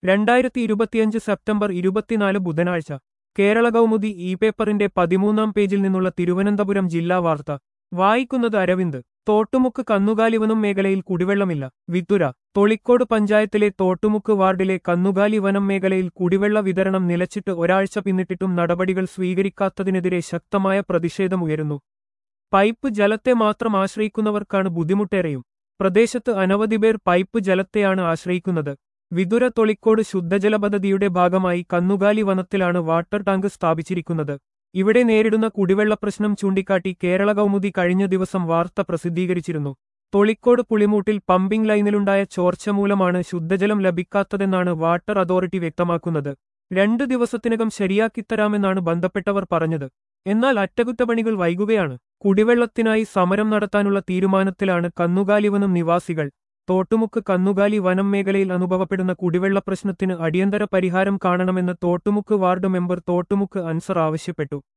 രണ്ടായിരത്തി ഇരുപത്തിയഞ്ച് സെപ്റ്റംബർ ഇരുപത്തിനാല് ബുധനാഴ്ച കേരള കൗമുദി ഇ പേപ്പറിന്റെ പതിമൂന്നാം പേജിൽ നിന്നുള്ള തിരുവനന്തപുരം ജില്ലാ വാർത്ത വായിക്കുന്നത് അരവിന്ദ് തോട്ടുമുക്ക് കന്നുകാലിവനം മേഖലയിൽ കുടിവെള്ളമില്ല വിതുര തൊളിക്കോട് പഞ്ചായത്തിലെ തോട്ടുമുക്ക് വാർഡിലെ കന്നുകാലി വനം മേഖലയിൽ കുടിവെള്ള വിതരണം നിലച്ചിട്ട് ഒരാഴ്ച പിന്നിട്ടിട്ടും നടപടികൾ സ്വീകരിക്കാത്തതിനെതിരെ ശക്തമായ പ്രതിഷേധമുയരുന്നു പൈപ്പ് ജലത്തെ മാത്രം ആശ്രയിക്കുന്നവർക്കാണ് ബുദ്ധിമുട്ടേറെയും പ്രദേശത്ത് അനവധി പേർ പൈപ്പ് ജലത്തെയാണ് ആശ്രയിക്കുന്നത് വിതുര തൊളിക്കോട് ശുദ്ധജല പദ്ധതിയുടെ ഭാഗമായി കന്നുകാലി വനത്തിലാണ് വാട്ടർ ടാങ്ക് സ്ഥാപിച്ചിരിക്കുന്നത് ഇവിടെ നേരിടുന്ന കുടിവെള്ള പ്രശ്നം ചൂണ്ടിക്കാട്ടി കേരള കൗമുദി കഴിഞ്ഞ ദിവസം വാർത്ത പ്രസിദ്ധീകരിച്ചിരുന്നു തൊളിക്കോട് പുളിമൂട്ടിൽ പമ്പിംഗ് ലൈനിലുണ്ടായ ചോർച്ച മൂലമാണ് ശുദ്ധജലം ലഭിക്കാത്തതെന്നാണ് വാട്ടർ അതോറിറ്റി വ്യക്തമാക്കുന്നത് രണ്ട് ദിവസത്തിനകം ശരിയാക്കിത്തരാമെന്നാണ് ബന്ധപ്പെട്ടവർ പറഞ്ഞത് എന്നാൽ അറ്റകുറ്റപ്പണികൾ വൈകുകയാണ് കുടിവെള്ളത്തിനായി സമരം നടത്താനുള്ള തീരുമാനത്തിലാണ് കന്നുകാലിവനം നിവാസികൾ തോട്ടുമുക്ക് കന്നുകാലി വനം മേഖലയിൽ അനുഭവപ്പെടുന്ന കുടിവെള്ള പ്രശ്നത്തിന് അടിയന്തര പരിഹാരം കാണണമെന്ന് തോട്ടുമുക്ക് വാർഡ് മെമ്പർ തോട്ടുമുക്ക് അൻസർ ആവശ്യപ്പെട്ടു